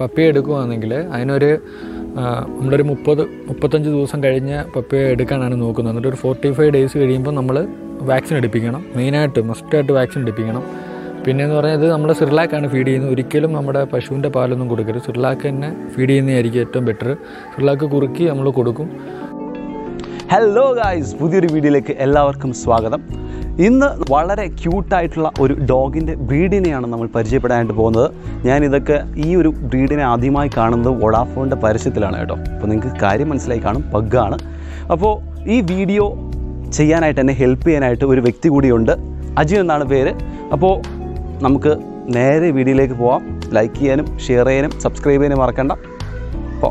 പപ്പിയെ എടുക്കുകയാണെങ്കിൽ അതിനൊരു ആ, നമ്മളൊരു മുപ്പത് മുപ്പത്തഞ്ച് ദിവസം കഴിഞ്ഞ് പപ്പിയെ എടുക്കാനാണ് നോക്കുന്നത് എന്നിട്ട് ഒരു ഫോർട്ടി ഫൈവ് ഡേയ്സ് കഴിയുമ്പോൾ നമ്മൾ വാക്സിൻ എടുപ്പിക്കണം മെയിനായിട്ട് മസ്റ്റായിട്ട് വാക്സിൻ എടുപ്പിക്കണം പിന്നെ എന്ന് പറഞ്ഞാൽ ഇത് നമ്മൾ സിർലാക്കാണ് ഫീഡ് ചെയ്യുന്നത് ഒരിക്കലും നമ്മുടെ പശുവിൻ്റെ പാലൊന്നും കൊടുക്കരുത് സിർലാക്ക് തന്നെ ഫീഡ് ചെയ്യുന്നതായിരിക്കും ഏറ്റവും ബെറ്റർ സിർലാക്ക് കുറുക്കി നമ്മൾ കൊടുക്കും ഹലോ ഗായ്സ് പുതിയൊരു വീഡിയോയിലേക്ക് എല്ലാവർക്കും സ്വാഗതം ഇന്ന് വളരെ ക്യൂട്ടായിട്ടുള്ള ഒരു ഡോഗിൻ്റെ ബ്രീഡിനെയാണ് നമ്മൾ പരിചയപ്പെടാനായിട്ട് പോകുന്നത് ഞാൻ ഇതൊക്കെ ഈ ഒരു ബ്രീഡിനെ ആദ്യമായി കാണുന്നത് വൊഡാഫോണിൻ്റെ പരസ്യത്തിലാണ് കേട്ടോ അപ്പോൾ നിങ്ങൾക്ക് കാര്യം മനസ്സിലായി കാണും പഗ്ഗാണ് അപ്പോൾ ഈ വീഡിയോ ചെയ്യാനായിട്ട് എന്നെ ഹെൽപ്പ് ചെയ്യാനായിട്ട് ഒരു വ്യക്തി കൂടിയുണ്ട് അജി എന്നാണ് പേര് അപ്പോൾ നമുക്ക് നേരെ വീഡിയോയിലേക്ക് പോവാം ലൈക്ക് ചെയ്യാനും ഷെയർ ചെയ്യാനും സബ്സ്ക്രൈബ് ചെയ്യാനും മറക്കണ്ട പോ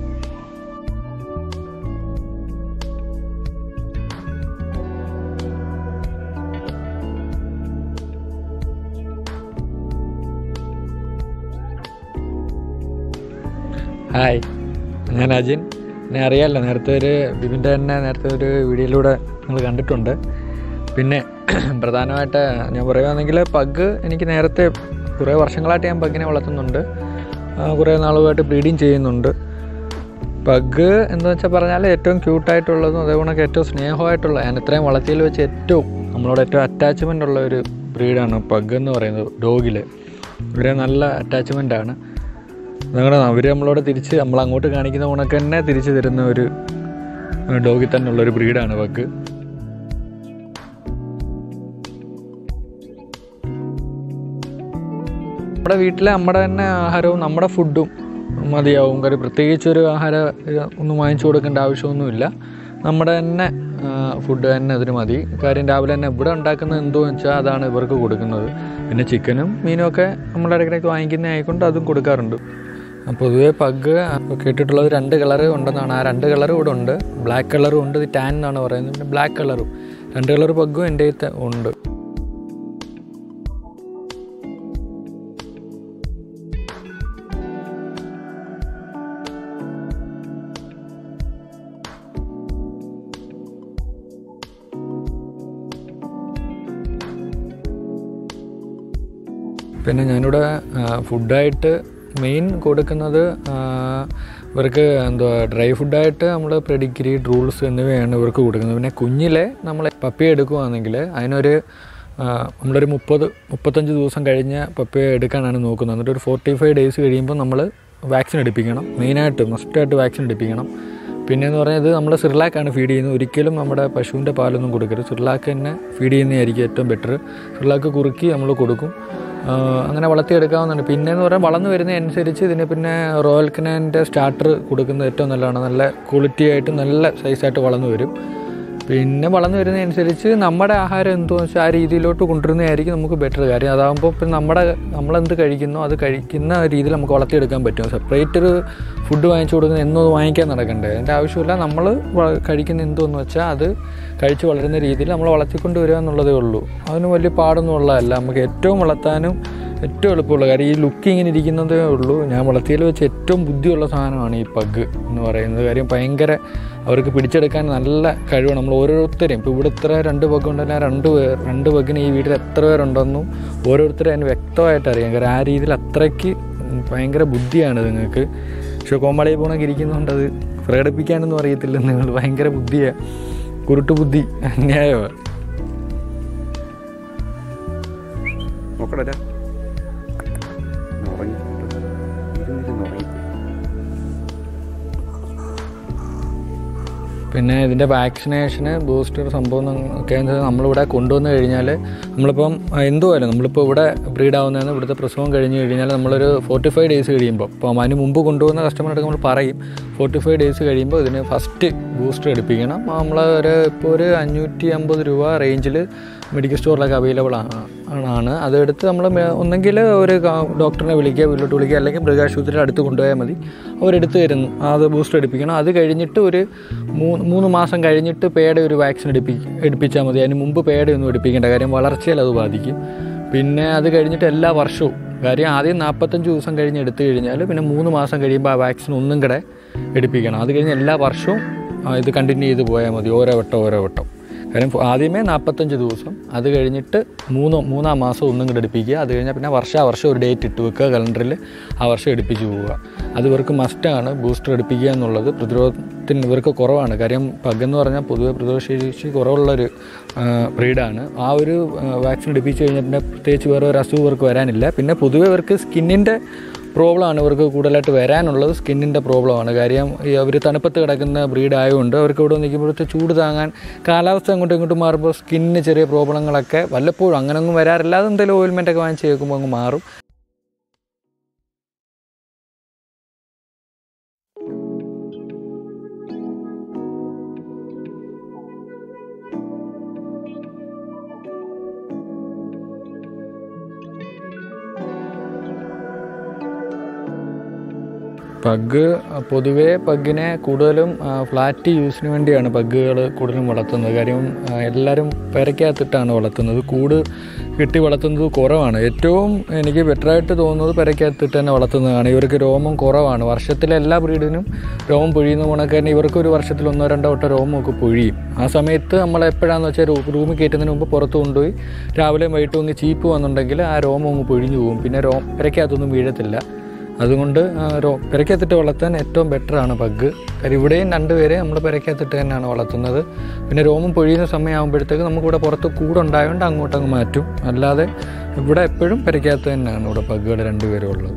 ഹായ് ഞാൻ അജിൻ എന്നെ അറിയാമല്ലോ നേരത്തെ ഒരു ബിബിൻ്റെ തന്നെ നേരത്തെ ഒരു വീഡിയോയിലൂടെ നിങ്ങൾ കണ്ടിട്ടുണ്ട് പിന്നെ പ്രധാനമായിട്ട് ഞാൻ പറയുകയാണെങ്കിൽ പഗ് എനിക്ക് നേരത്തെ കുറേ വർഷങ്ങളായിട്ട് ഞാൻ പഗ്ഗിനെ വളർത്തുന്നുണ്ട് ആ, കുറേ നാളുമായിട്ട് ബ്രീഡിങ് ചെയ്യുന്നുണ്ട് പഗ് എന്ന് വെച്ചാൽ പറഞ്ഞാൽ ഏറ്റവും ക്യൂട്ടായിട്ടുള്ളതും അതേപോലെ ഏറ്റവും സ്നേഹമായിട്ടുള്ള ഞാൻ ഇത്രയും വളർത്തിയതിൽ വെച്ച് ഏറ്റവും നമ്മളോട് ഏറ്റവും അറ്റാച്ച്മെൻ്റ് ഉള്ള ഒരു ബ്രീഡാണ് പഗ് എന്ന് പറയുന്നത് ഡോഗിൽ ഇവരെ നല്ല അറ്റാച്ച്മെൻ്റ് ആണ് ഞങ്ങളുടെ അവർ നമ്മളോട് തിരിച്ച് നമ്മൾ അങ്ങോട്ട് കാണിക്കുന്ന ഉണക്ക് തന്നെ തിരിച്ചു തരുന്ന ഒരു ഡോഗിൽ തന്നെ ഉള്ളൊരു ബ്രീഡാണ് പഗ് നമ്മുടെ വീട്ടിലെ നമ്മുടെ തന്നെ ആഹാരവും നമ്മുടെ ഫുഡും മതിയാവും കാര്യം പ്രത്യേകിച്ച് ഒരു ആഹാരം ഏഹ്, ഒന്നും വാങ്ങിച്ചു കൊടുക്കേണ്ട ആവശ്യമൊന്നുമില്ല നമ്മുടെ തന്നെ ഫുഡ് തന്നെ അതിന് മതി കാര്യം രാവിലെ തന്നെ ഇവിടെ ഉണ്ടാക്കുന്നത് എന്തോന്ന് വെച്ചാൽ അതാണ് ഇവർക്ക് കൊടുക്കുന്നത് പിന്നെ ചിക്കനും മീനും ഒക്കെ നമ്മൾ ഇടയ്ക്കിടയ്ക്ക് വാങ്ങിക്കുന്ന ആയിക്കൊണ്ട് അതും കൊടുക്കാറുണ്ട് അപ്പോൾ പൊതുവേ പഗ് കേട്ടിട്ടുള്ളത് രണ്ട് കളർ ഉണ്ടെന്നാണ് ആ രണ്ട് കളറും ഇവിടെ ഉണ്ട് ബ്ലാക്ക് കളറും ഉണ്ട് ഇത് ടാൻ എന്നാണ് പറയുന്നത് പിന്നെ ബ്ലാക്ക് കളറും രണ്ട് കളർ പഗ്ഗും എൻ്റെ കയ്യിൽ ഉണ്ട് പിന്നെ ഞാനിവിടെ ആ, ഫുഡായിട്ട് മെയിൻ കൊടുക്കുന്നത് ആ, ഇവർക്ക് എന്തുവാ ഡ്രൈ ഫുഡായിട്ട് നമ്മൾ പ്രെഡിഗ്രി റൂൾസ് എന്നിവയാണ് ഇവർക്ക് കൊടുക്കുന്നത് പിന്നെ കുഞ്ഞിലെ നമ്മൾ പപ്പിയെ എടുക്കുകയാണെങ്കിൽ അതിനൊരു ആ, നമ്മളൊരു മുപ്പത് മുപ്പത്തഞ്ച് ദിവസം കഴിഞ്ഞ് പപ്പിയെ എടുക്കാനാണ് നോക്കുന്നത് എന്നിട്ട് ഒരു ഫോർട്ടി ഫൈവ് ഡേയ്സ് കഴിയുമ്പോൾ നമ്മൾ വാക്സിൻ എടുപ്പിക്കണം മെയിനായിട്ട് മസ്റ്റായിട്ട് വാക്സിൻ എടുപ്പിക്കണം പിന്നെയെന്ന് പറഞ്ഞാൽ ഇത് നമ്മൾ സിർലാക്കാണ് ഫീഡ് ചെയ്യുന്നത് ഒരിക്കലും നമ്മുടെ പശുവിൻ്റെ പാലൊന്നും കൊടുക്കരുത് സിർലാക്ക് തന്നെ ഫീഡ് ചെയ്യുന്നതായിരിക്കും ഏറ്റവും ബെറ്റർ സിർലാക്ക് കുറുക്കി നമ്മൾ കൊടുക്കും ആ, അങ്ങനെ വളർത്തിയെടുക്കാവുന്നതാണ് പിന്നെയെന്ന് പറഞ്ഞാൽ വളർന്നു വരുന്നതനുസരിച്ച് ഇതിന് പിന്നെ റോയൽ കനാൻ്റെ സ്റ്റാർട്ടർ കൊടുക്കുന്നത് ഏറ്റവും നല്ലതാണ് നല്ല ക്വാളിറ്റി ആയിട്ട് നല്ല സൈസായിട്ട് വളർന്നു വരും പിന്നെ വളർന്നു വരുന്നതനുസരിച്ച് നമ്മുടെ ആഹാരം എന്തോ വെച്ചാൽ ആ രീതിയിലോട്ട് കൊണ്ടുവരുന്നതായിരിക്കും നമുക്ക് ബെറ്റർ കാര്യം അതാകുമ്പോൾ പിന്നെ നമ്മുടെ നമ്മളെന്ത് കഴിക്കുന്നോ അത് കഴിക്കുന്ന രീതിയിൽ നമുക്ക് വളർത്തിയെടുക്കാൻ പറ്റും സെപ്പറേറ്റ് ഒരു ഫുഡ് വാങ്ങിച്ചു കൊടുക്കുന്ന എന്നും അത് വാങ്ങിക്കാൻ നടക്കണ്ടേ അതിൻ്റെ ആവശ്യമില്ല നമ്മൾ വ- കഴിക്കുന്ന എന്തോന്ന് വെച്ചാൽ അത് കഴിച്ച് വളരുന്ന രീതിയിൽ നമ്മൾ വളർത്തിക്കൊണ്ട് വരിക എന്നുള്ളതേ ഉള്ളൂ അതിന് വലിയ പാടൊന്നും ഉള്ളതല്ല നമുക്ക് ഏറ്റവും വളർത്താനും ഏറ്റവും എളുപ്പമുള്ള കാര്യം ഈ ലുക്ക് ഇങ്ങനെ ഇരിക്കുന്നതേ ഉള്ളൂ ഞാൻ വളർത്തിയതിൽ വെച്ച് ഏറ്റവും ബുദ്ധിയുള്ള സാധനമാണ് ഈ പഗ് എന്ന് പറയുന്നത് കാര്യം ഭയങ്കര അവർക്ക് പിടിച്ചെടുക്കാൻ നല്ല കഴിവാണ് നമ്മൾ ഓരോരുത്തരെയും ഇപ്പോൾ ഇവിടെ ഇത്ര രണ്ട് പഗ് ഉണ്ടെങ്കിൽ ആ രണ്ട് പേർ രണ്ട് പഗിന് ഈ വീട്ടിൽ എത്ര പേരുണ്ടെന്നും ഓരോരുത്തരും അതിന് വ്യക്തമായിട്ട് അറിയാം കാരണം ആ രീതിയിൽ അത്രയ്ക്ക് ഭയങ്കര ബുദ്ധിയാണ് നിങ്ങൾക്ക് പക്ഷേ കോമ്പാളിയെ പോകണമെങ്കിൽ ഇരിക്കുന്നതുകൊണ്ട് അത് പ്രകടിപ്പിക്കാനൊന്നും അറിയത്തില്ല നിങ്ങൾ ഭയങ്കര ബുദ്ധിയാണ് കുരുട്ടു ബുദ്ധി അന്യായമാണ് നോക്കടാ ഉറങ്ങി ഉറങ്ങി പിന്നെ ഇതിൻ്റെ വാക്സിനേഷന് ബൂസ്റ്റർ സംഭവം ഒക്കെ നമ്മളിവിടെ കൊണ്ടുവന്ന് കഴിഞ്ഞാൽ നമ്മളിപ്പം ആ, എന്തുമായാലും നമ്മളിപ്പോൾ ഇവിടെ ബ്രീഡ് ആവുന്നതെന്ന് ഇവിടുത്തെ പ്രസവം കഴിഞ്ഞ് കഴിഞ്ഞാൽ നമ്മളൊരു ഫോർട്ടി ഫൈവ് ഡേയ്സ് കഴിയുമ്പോൾ അപ്പം അതിന് മുമ്പ് കൊണ്ടുവന്ന കസ്റ്റമറുടെ നമ്മൾ പറയും ഫോർട്ടി ഫൈവ് ഡേയ്സ് കഴിയുമ്പോൾ ഇതിന് ഫസ്റ്റ് ബൂസ്റ്റർ എടുപ്പിക്കണം നമ്മൾ ഒരു ഇപ്പോൾ ഒരു അഞ്ഞൂറ്റി അമ്പത് രൂപ റേഞ്ചിൽ മെഡിക്കൽ സ്റ്റോറിലൊക്കെ അവൈലബിൾ ആണ് അതെടുത്ത് നമ്മൾ ഒന്നെങ്കിൽ ഒരു ക- ഡോക്ടറിനെ വിളിക്കുക വീട്ടിലോട്ട് വിളിക്കുക അല്ലെങ്കിൽ മൃഗാശുപത്രിയുടെ അടുത്ത് കൊണ്ടുപോയാൽ മതി അവരെടുത്ത് തരുന്നു അത് ബൂസ്റ്റർ എടുപ്പിക്കണം അത് കഴിഞ്ഞിട്ട് ഒരു മൂന്ന് മൂന്ന് മാസം കഴിഞ്ഞിട്ട് പേയുടെ ഒരു വാക്സിൻ എടുപ്പി എടുപ്പിച്ചാൽ മതി അതിന് മുമ്പ് പേയുടെ ഒന്നും എടുപ്പിക്കേണ്ട കാര്യം വളർച്ചയിൽ അത് ബാധിക്കും പിന്നെ അത് കഴിഞ്ഞിട്ട് എല്ലാ വർഷവും കാര്യം ആദ്യം നാൽപ്പത്തഞ്ച് ദിവസം കഴിഞ്ഞ് എടുത്തു കഴിഞ്ഞാൽ പിന്നെ മൂന്ന് മാസം കഴിയുമ്പോൾ ആ വാക്സിൻ ഒന്നും കൂടെ എടുപ്പിക്കണം അത് കഴിഞ്ഞ് എല്ലാ വർഷവും ആ, ഇത് കണ്ടിന്യൂ ചെയ്ത് പോയാൽ മതി ഓരോ വട്ടം ഓരോ വട്ടം കാര്യം ഫു- ആദ്യമേ നാൽപ്പത്തഞ്ച് ദിവസം അത് കഴിഞ്ഞിട്ട് മൂന്ന് മൂന്നാം മാസം ഒന്നും കൂടെ എടുപ്പിക്കുക അത് കഴിഞ്ഞാൽ പിന്നെ വർഷാവർഷം ഒരു ഡേറ്റ് ഇട്ട് വെക്കുക കലണ്ടറിൽ ആ വർഷം എടുപ്പിച്ച് പോവുക അത് ഇവർക്ക് മസ്റ്റാണ് ബൂസ്റ്റർ എടുപ്പിക്കുക എന്നുള്ളത് പ്രതിരോധത്തിന് ഇവർക്ക് കുറവാണ് കാര്യം പഗ് എന്ന് പറഞ്ഞാൽ പൊതുവെ പ്രതിരോധശേഷി കുറവുള്ളൊരു ബ്രീഡാണ് ആ ഒരു വാക്സിൻ എടുപ്പിച്ച് കഴിഞ്ഞാൽ പിന്നെ പ്രത്യേകിച്ച് വേറെ ഒരു അസുഖം ഇവർക്ക് വരാനില്ല പിന്നെ പൊതുവെ ഇവർക്ക് സ്കിന്നിൻ്റെ പ്രോബ്ലമാണ് ഇവർക്ക് കൂടുതലായിട്ട് വരാനുള്ളത് സ്കിന്നിൻ്റെ പ്രോബ്ലമാണ് കാര്യം ഈ അവർ തണുപ്പത്ത് കിടക്കുന്ന ബ്രീഡ് ആയതുകൊണ്ട് അവർക്ക് ഇവിടെ നിൽക്കുമ്പോഴത്തെ ചൂട് താങ്ങാൻ കാലാവസ്ഥ അങ്ങോട്ടും ഇങ്ങോട്ടും മാറുമ്പോൾ സ്കിന്നിന് ചെറിയ പ്രോബ്ലങ്ങളൊക്കെ വല്ലപ്പോഴും അങ്ങനെയൊന്നും വരാറില്ല അതെന്തെങ്കിലും ഓയിൽമെൻ്റ് ഒക്കെ വാങ്ങിച്ച് കേൾക്കുമ്പോൾ അങ്ങ് മാറും പഗ് പൊതുവേ പഗ്ഗിനെ കൂടുതലും ഫ്ലാറ്റ് യൂസിന് വേണ്ടിയാണ് പഗ്ഗുകൾ കൂടുതലും വളർത്തുന്നത് കാര്യം ആ, എല്ലാവരും പെരയ്ക്കകത്തിട്ടാണ് വളർത്തുന്നത് കൂട് കെട്ടി വളർത്തുന്നത് കുറവാണ് ഏറ്റവും എനിക്ക് ബെറ്ററായിട്ട് തോന്നുന്നത് പെരയ്ക്കകത്തിട്ട് തന്നെ വളർത്തുന്നതാണ് ഇവർക്ക് രോമം കുറവാണ് വർഷത്തിലെ എല്ലാ ബ്രീഡിനും രോമം പൊഴിയുന്ന കണക്ക് തന്നെ ഇവർക്ക് ഒരു വർഷത്തിൽ ഒന്നോ രണ്ടോ വട്ടം രോമമൊക്കെ പൊഴിയും ആ സമയത്ത് നമ്മൾ എപ്പോഴാണെന്ന് വെച്ചാൽ റൂ- റൂമിൽ കയറ്റുന്നതിന് മുമ്പ് പുറത്ത് കൊണ്ടുപോയി രാവിലെയും വൈകിട്ടും ഒന്ന് ചീപ്പ് വന്നുണ്ടെങ്കിൽ ആ രോമം അങ്ങ് പൊഴിഞ്ഞു പോകും പിന്നെ രോ പെരയ്ക്കകത്തൊന്നും വീഴത്തില്ല അതുകൊണ്ട് ആ, രോ പെരയ്ക്കകത്തിട്ട് വളർത്താൻ ഏറ്റവും ബെറ്ററാണ് പഗ് കാര്യം ഇവിടെയും രണ്ടുപേരെ നമ്മൾ പെരയ്ക്കകത്തിട്ട് തന്നെയാണ് വളർത്തുന്നത് പിന്നെ രോമം പൊഴിയുന്ന സമയമാകുമ്പോഴത്തേക്ക് നമുക്കിവിടെ പുറത്ത് കൂടുണ്ടായതുകൊണ്ട് അങ്ങോട്ടങ്ങ് മാറ്റും അല്ലാതെ ഇവിടെ എപ്പോഴും പെരയ്ക്കകത്ത് തന്നെയാണ് ഇവിടെ പഗ്ഗുകൾ രണ്ടുപേരും ഉള്ളത്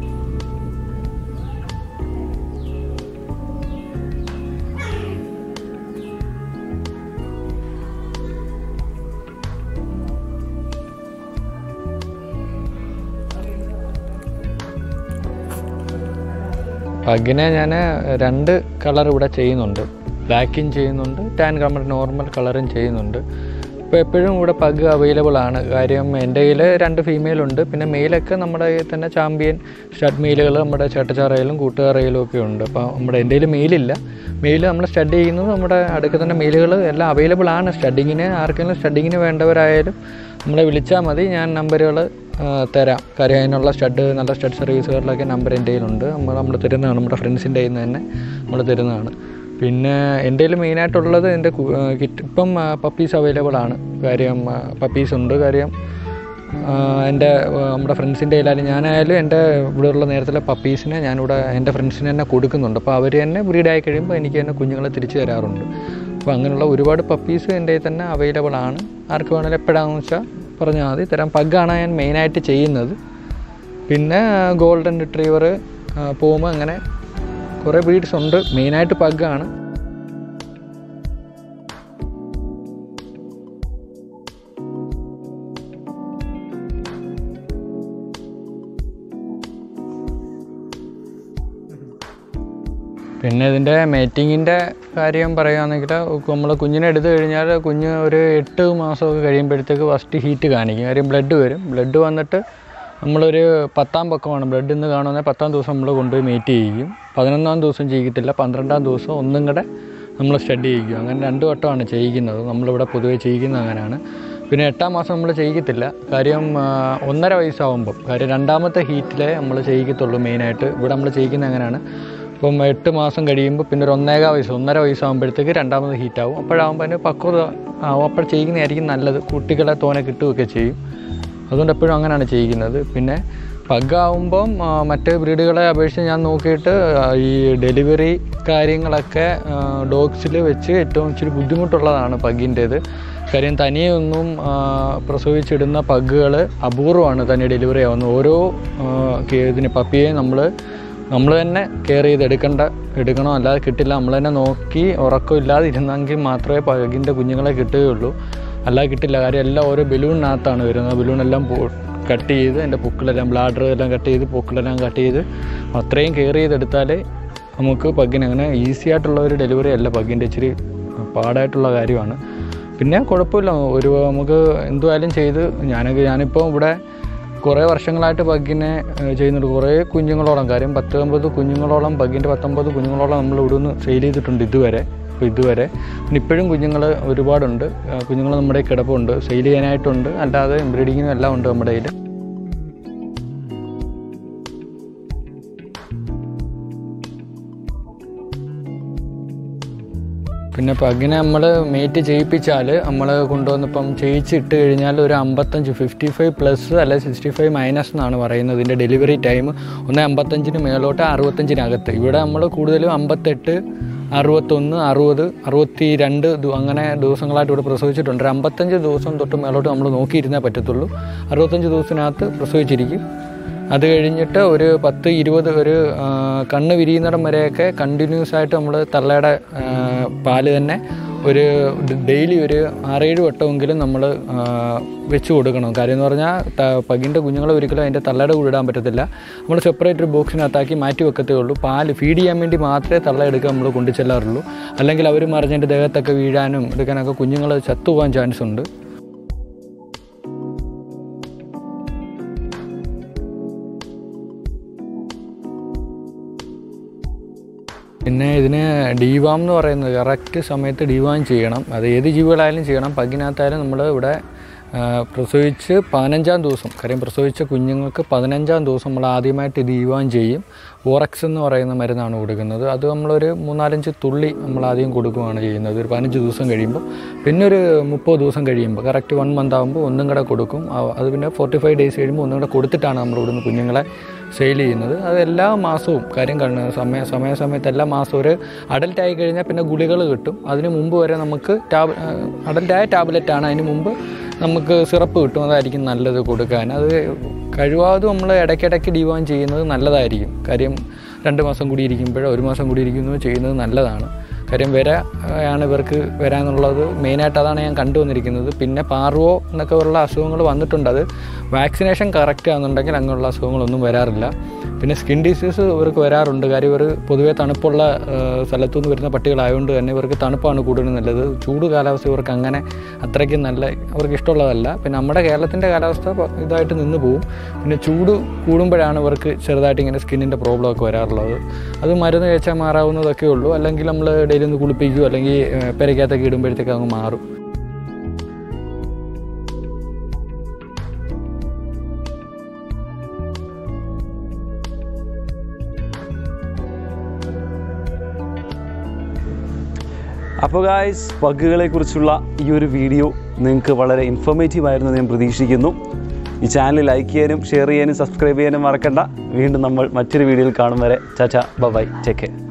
പഗ്ഗിനെ ഞാൻ രണ്ട് കളർ ഇവിടെ ചെയ്യുന്നുണ്ട് ബ്ലാക്കും ചെയ്യുന്നുണ്ട് ടാൻ കളർ നോർമൽ കളറും ചെയ്യുന്നുണ്ട് ഇപ്പോൾ എപ്പോഴും ഇവിടെ പഗ് അവൈലബിൾ ആണ് കാര്യം എൻ്റെ കയ്യിൽ രണ്ട് ഫീമെയിൽ ഉണ്ട് പിന്നെ മെയിലൊക്കെ നമ്മുടെ കയ്യിൽ തന്നെ ചാമ്പ്യൻ സ്റ്റഡ് മെയിലുകൾ നമ്മുടെ ചേട്ടച്ചാറയിലും കൂട്ടുകാറയിലും ഒക്കെ ഉണ്ട് അപ്പോൾ നമ്മുടെ എൻ്റെ കയ്യിൽ മെയിലില്ല മെയിൽ നമ്മൾ സ്റ്റഡ് ചെയ്യുന്നത് നമ്മുടെ അടുക്ക തന്നെ മെയിലുകൾ എല്ലാം അവൈലബിൾ ആണ് സ്റ്റഡിങ്ങിന് ആർക്കെങ്കിലും സ്റ്റഡിങ്ങിന് വേണ്ടവരായാലും നമ്മളെ വിളിച്ചാൽ മതി ഞാൻ നമ്പറുകൾ തരാം കാര്യം അതിനുള്ള സ്റ്റഡ് നല്ല സ്റ്റഡ് സർവീസുകളിലൊക്കെ നമ്പർ എൻ്റെ കയ്യിലുണ്ട് നമ്മൾ നമ്മൾ തരുന്നതാണ് നമ്മുടെ ഫ്രണ്ട്സിൻ്റെ കയ്യിൽ നിന്ന് തന്നെ നമ്മൾ തരുന്നതാണ് പിന്നെ എൻ്റെ കയ്യിൽ മെയിനായിട്ടുള്ളത് എൻ്റെ കിറ്റ് ഇപ്പം പപ്പീസ് അവൈലബിൾ ആണ് കാര്യം പപ്പീസ് ഉണ്ട് കാര്യം ആ, എൻ്റെ ആ, നമ്മുടെ ഫ്രണ്ട്സിൻ്റെ കയ്യിലായാലും ഞാനായാലും എൻ്റെ ഇവിടെയുള്ള നേരത്തിലെ പപ്പീസിനെ ഞാനിവിടെ എൻ്റെ ഫ്രണ്ട്സിന് തന്നെ കൊടുക്കുന്നുണ്ട് അപ്പോൾ അവർ തന്നെ ബ്രീഡായി കഴിയുമ്പോൾ എനിക്ക് തന്നെ കുഞ്ഞുങ്ങളെ തിരിച്ചു തരാറുണ്ട് അപ്പോൾ അങ്ങനെയുള്ള ഒരുപാട് പപ്പീസ് എൻ്റെ കയ്യിൽ തന്നെ അവൈലബിൾ ആണ് ആർക്ക് വേണമെങ്കിലും എപ്പോഴാണെന്ന് വെച്ചാൽ പറഞ്ഞാൽ മതി തരാം പഗ്ഗാണ് ഞാൻ മെയിനായിട്ട് ചെയ്യുന്നത് പിന്നെ ഗോൾഡൻ റിട്രീവർ പൂമ അങ്ങനെ കുറേ ബ്രീഡ്സ് ഉണ്ട് മെയിനായിട്ട് പഗ്ഗാണ് പിന്നെ ഇതിൻ്റെ മേറ്റിങ്ങിൻ്റെ കാര്യം പറയുകയാണെങ്കിൽ നമ്മൾ കുഞ്ഞിനെ എടുത്തു കഴിഞ്ഞാൽ കുഞ്ഞ് ഒരു എട്ട് മാസമൊക്കെ കഴിയുമ്പോഴത്തേക്ക് ഫസ്റ്റ് ഹീറ്റ് കാണിക്കും കാര്യം ബ്ലഡ് വരും ബ്ലഡ് വന്നിട്ട് നമ്മളൊരു പത്താം പക്കമാണ് ബ്ലഡ് ഇന്ന് കാണുന്ന പത്താം ദിവസം നമ്മൾ കൊണ്ടുപോയി മീറ്റ് ചെയ്യിക്കും പതിനൊന്നാം ദിവസം ചെയ്യിക്കത്തില്ല പന്ത്രണ്ടാം ദിവസം ഒന്നും കൂടെ നമ്മൾ സ്റ്റഡി ചെയ്യിക്കും അങ്ങനെ രണ്ട് വട്ടമാണ് ചെയ്യിക്കുന്നത് നമ്മളിവിടെ പൊതുവേ ചെയ്യിക്കുന്നത് അങ്ങനെയാണ് പിന്നെ എട്ടാം മാസം നമ്മൾ ചെയ്യിക്കത്തില്ല കാര്യം ആ, ഒന്നര വയസ്സാവുമ്പം കാര്യം രണ്ടാമത്തെ ഹീറ്റിലെ നമ്മൾ ചെയ്യിക്കത്തുള്ളൂ മെയിനായിട്ട് ഇവിടെ നമ്മൾ ചെയ്യിക്കുന്നത് അങ്ങനെയാണ് ഇപ്പം എട്ട് മാസം കഴിയുമ്പോൾ പിന്നെ ഒരു ഒന്നേകാ വയസ്സ് ഒന്നര വയസ്സാകുമ്പോഴത്തേക്ക് രണ്ടാമത് ഹീറ്റാവും അപ്പോഴാകുമ്പോൾ അതിന് പക്വത ആവും അപ്പോൾ ചെയ്യുന്നതായിരിക്കും നല്ലത് കുട്ടികളെ തോനെ കിട്ടുകയൊക്കെ ചെയ്യും അതുകൊണ്ട് എപ്പോഴും അങ്ങനെയാണ് ചെയ്യിക്കുന്നത് പിന്നെ പഗ്ഗാവുമ്പം ആ, മറ്റ് ബ്രീഡുകളെ അപേക്ഷിച്ച് ഞാൻ നോക്കിയിട്ട് ആ, ഈ ഡെലിവറി കാര്യങ്ങളൊക്കെ ഡോഗ്സിൽ വെച്ച് ഏറ്റവും ഇച്ചിരി ബുദ്ധിമുട്ടുള്ളതാണ് പഗ്ഗിൻ്റേത് കാര്യം തനിയെ ഒന്നും ആ, പ്രസവിച്ചിടുന്ന പഗ്ഗുകൾ അപൂർവമാണ് തന്നെ ഡെലിവറി ആവുന്നത് ഓരോ ആ, കേ- ഇതിന് പപ്പിയെ നമ്മൾ നമ്മൾ തന്നെ കെയർ ചെയ്ത് എടുക്കേണ്ട എടുക്കണോ അല്ലാതെ കിട്ടില്ല നമ്മൾ തന്നെ നോക്കി ഉറക്കമില്ലാതെ ഇരുന്നെങ്കിൽ മാത്രമേ പകിൻ്റെ കുഞ്ഞുങ്ങളെ കിട്ടുകയുള്ളൂ അല്ലാതെ കിട്ടില്ല കാര്യം എല്ലാം ഓരോ ബലൂണിനകത്താണ് വരുന്നത് ബലൂണെല്ലാം കട്ട് ചെയ്ത് എൻ്റെ പൊക്കിളെല്ലാം ബ്ലാഡർ എല്ലാം കട്ട് ചെയ്ത് പൊക്കിളെല്ലാം കട്ട് ചെയ്ത് അത്രയും കെയർ ചെയ്തെടുത്താലേ നമുക്ക് പഗ്ഗിന് അങ്ങനെ ഈസി ആയിട്ടുള്ള ഒരു ഡെലിവറി അല്ല പഗ്ഗിൻ്റെ ഇച്ചിരി പാടായിട്ടുള്ള കാര്യമാണ് പിന്നെ കുഴപ്പമില്ല ഒരു നമുക്ക് എന്തുവായാലും ചെയ്ത് ഞാനൊക്കെ ഞാനിപ്പോൾ ഇവിടെ കുറേ വർഷങ്ങളായിട്ട് പഗ്ഗിനെ ഏഹ്, ചെയ്യുന്നുണ്ട് കുറേ കുഞ്ഞുങ്ങളോളം കാര്യം പത്തൊമ്പത് കുഞ്ഞുങ്ങളോളം പഗ്ഗിൻ്റെ പത്തൊമ്പത് കുഞ്ഞുങ്ങളോളം നമ്മൾ ഇവിടെ നിന്ന് സെയിൽ ചെയ്തിട്ടുണ്ട് ഇതുവരെ ഇപ്പോൾ ഇതുവരെ പിന്നെ ഇപ്പോഴും കുഞ്ഞുങ്ങൾ ഒരുപാടുണ്ട് കുഞ്ഞുങ്ങൾ നമ്മുടെ കയ്യിൽ കിടപ്പുണ്ട് സെയിൽ ചെയ്യാനായിട്ടുണ്ട് അല്ലാതെ ബ്രീഡിങ്ങിനും എല്ലാം ഉണ്ട് നമ്മുടെ കയ്യിൽ പിന്നെ പഗിനെ നമ്മൾ മേറ്റ് ചെയ്യിപ്പിച്ചാൽ നമ്മൾ കൊണ്ടുവന്നിപ്പം ചെയ്യിച്ചിട്ട് കഴിഞ്ഞാൽ ഒരു അമ്പത്തഞ്ച് ഫിഫ്റ്റി ഫൈവ് പ്ലസ് അല്ലെ സിക്സ്റ്റി ഫൈവ് മൈനസ് എന്നാണ് പറയുന്നത് ഇതിൻ്റെ ഡെലിവറി ടൈം ഒന്ന് അമ്പത്തഞ്ചിന് മേലോട്ട് അറുപത്തഞ്ചിനകത്ത് ഇവിടെ നമ്മൾ കൂടുതലും അമ്പത്തെട്ട് അറുപത്തൊന്ന് അറുപത് അറുപത്തി രണ്ട് ദു- അങ്ങനെ ദിവസങ്ങളായിട്ട് ഇവിടെ പ്രസവിച്ചിട്ടുണ്ട് ഒരു അമ്പത്തഞ്ച് ദിവസം തൊട്ട് മേലോട്ട് നമ്മൾ നോക്കിയിരുന്നേ പറ്റത്തുള്ളൂ അറുപത്തഞ്ച് ദിവസത്തിനകത്ത് പ്രസവിച്ചിരിക്കും അത് കഴിഞ്ഞിട്ട് ഒരു പത്ത് ഇരുപത് ഒരു ആ, കണ്ണ് വിരിയുന്നിടം വരെയൊക്കെ കണ്ടിന്യൂസ് ആയിട്ട് നമ്മൾ തള്ളയുടെ ആ, പാല് തന്നെ ഒരു ഡെയിലി ഒരു ആറേഴ് വട്ടമെങ്കിലും നമ്മൾ വെച്ച് കൊടുക്കണം കാര്യം എന്ന് പറഞ്ഞാൽ ത- പകിൻ്റെ കുഞ്ഞുങ്ങളെ ഒരിക്കലും അതിൻ്റെ തള്ളയുടെ കൂടെ ഇടാൻ പറ്റത്തില്ല നമ്മൾ സെപ്പറേറ്റ് ഒരു ബോക്സിനകത്താക്കി മാറ്റി വെക്കത്തേ ഉള്ളൂ പാല് ഫീഡ് ചെയ്യാൻ വേണ്ടി മാത്രമേ തള്ള എടുക്കാൻ നമ്മൾ കൊണ്ടു ചെല്ലാറുള്ളൂ അല്ലെങ്കിൽ അവർ മറിഞ്ഞതിൻ്റെ ദേഹത്തൊക്കെ വീഴാനും എടുക്കാനൊക്കെ കുഞ്ഞുങ്ങൾ ചത്തുപോകാൻ ചാൻസ് ഉണ്ട് പിന്നെ ഇതിന് ഡീവാം എന്ന് പറയുന്നത് കറക്റ്റ് സമയത്ത് ഡീവാം ചെയ്യണം അത് ഏത് ജീവികളായാലും ചെയ്യണം പകിനകത്തായാലും നമ്മൾ ഇവിടെ ആ, പ്രസവിച്ച് പതിനഞ്ചാം ദിവസം കാര്യം പ്രസവിച്ച കുഞ്ഞുങ്ങൾക്ക് പതിനഞ്ചാം ദിവസം നമ്മൾ ആദ്യമായിട്ട് ഡീവാം ചെയ്യും ഓറക്സ് എന്ന് പറയുന്ന മരുന്നാണ് കൊടുക്കുന്നത് അത് നമ്മളൊരു മൂന്നാലഞ്ച് തുള്ളി നമ്മൾ ആദ്യം കൊടുക്കുകയാണ് ചെയ്യുന്നത് ഒരു പതിനഞ്ച് ദിവസം കഴിയുമ്പോൾ പിന്നെ ഒരു മുപ്പത് ദിവസം കഴിയുമ്പോൾ കറക്റ്റ് വൺ മന്ത് ആകുമ്പോൾ ഒന്നും കൂടെ കൊടുക്കും ആ- അത് പിന്നെ ഫോർട്ടി ഫൈവ് ഡേയ്സ് കഴിയുമ്പോൾ ഒന്നും കൂടെ കൊടുത്തിട്ടാണ് നമ്മൾ ഇവിടുന്ന് കുഞ്ഞുങ്ങളെ സെയിൽ ചെയ്യുന്നത് അത് എല്ലാ മാസവും കാര്യം കണ്ണ് സമയ സമയ സമയത്ത് എല്ലാ മാസവും ഒരു അഡൽട്ട് ആയി കഴിഞ്ഞാൽ പിന്നെ ഗുളികൾ കിട്ടും അതിന് മുമ്പ് വരെ നമുക്ക് ടാബ് അഡൽട്ടായ ടാബ്ലറ്റാണ് അതിന് മുമ്പ് നമുക്ക് സിറപ്പ് കിട്ടും അതായിരിക്കും നല്ലത് കൊടുക്കാൻ അത് കഴിവാതും നമ്മൾ ഇടയ്ക്കിടയ്ക്ക് ഡിവാൻ ചെയ്യുന്നത് നല്ലതായിരിക്കും കാര്യം രണ്ട് മാസം കൂടി ഇരിക്കുമ്പോഴോ ഒരു മാസം കൂടി ഇരിക്കുന്നു ചെയ്യുന്നത് നല്ലതാണ് കാര്യം വര ആണ് ഇവർക്ക് വരാനുള്ളത് മെയിനായിട്ട് അതാണ് ഞാൻ കണ്ടുവന്നിരിക്കുന്നത് പിന്നെ പാർവോ എന്നൊക്കെ ഉള്ള അസുഖങ്ങൾ വന്നിട്ടുണ്ട് അത് വാക്സിനേഷൻ കറക്റ്റ് ആണെന്നുണ്ടെങ്കിൽ അങ്ങനെയുള്ള അസുഖങ്ങളൊന്നും വരാറില്ല പിന്നെ സ്കിൻ ഡിസീസ് ഇവർക്ക് വരാറുണ്ട് കാര്യം ഇവർ പൊതുവേ തണുപ്പുള്ള ആ, സ്ഥലത്തു നിന്ന് വരുന്ന പട്ടികളായതുകൊണ്ട് തന്നെ ഇവർക്ക് തണുപ്പാണ് കൂടുതൽ നല്ലത് ചൂട് കാലാവസ്ഥ ഇവർക്ക് അങ്ങനെ അത്രയ്ക്കും നല്ല അവർക്ക് ഇഷ്ടമുള്ളതല്ല പിന്നെ നമ്മുടെ കേരളത്തിൻ്റെ കാലാവസ്ഥ പ- ഇതായിട്ട് നിന്ന് പോകും പിന്നെ ചൂട് കൂടുമ്പോഴാണ് ഇവർക്ക് ചെറുതായിട്ട് ഇങ്ങനെ സ്കിന്നിൻ്റെ പ്രോബ്ലം ഒക്കെ വരാറുള്ളത് അത് മരുന്ന് കഴിച്ചാൽ മാറാവുന്നതൊക്കെ ഉള്ളൂ അല്ലെങ്കിൽ നമ്മൾ ഡെയിലി ഒന്ന് കുളിപ്പിക്കുകയോ അല്ലെങ്കിൽ ഏഹ്, പെരയ്ക്കകത്തൊക്കെ ഇടുമ്പോഴത്തേക്ക് അങ്ങ് മാറും അപ്പോൾ ഗായ്സ് പഗ്ഗുകളെ കുറിച്ചുള്ള ഈ ഒരു വീഡിയോ നിങ്ങൾക്ക് വളരെ ഇൻഫോർമേറ്റീവ് ആയിരുന്നു എന്ന് ഞാൻ പ്രതീക്ഷിക്കുന്നു ഈ ചാനൽ ലൈക്ക് ചെയ്യാനും ഷെയർ ചെയ്യാനും സബ്സ്ക്രൈബ് ചെയ്യാനും മറക്കണ്ട വീണ്ടും നമ്മൾ മറ്റൊരു വീഡിയോയിൽ കാണും വരെ ചാച്ച ബൈ ടേക്ക് കെയർ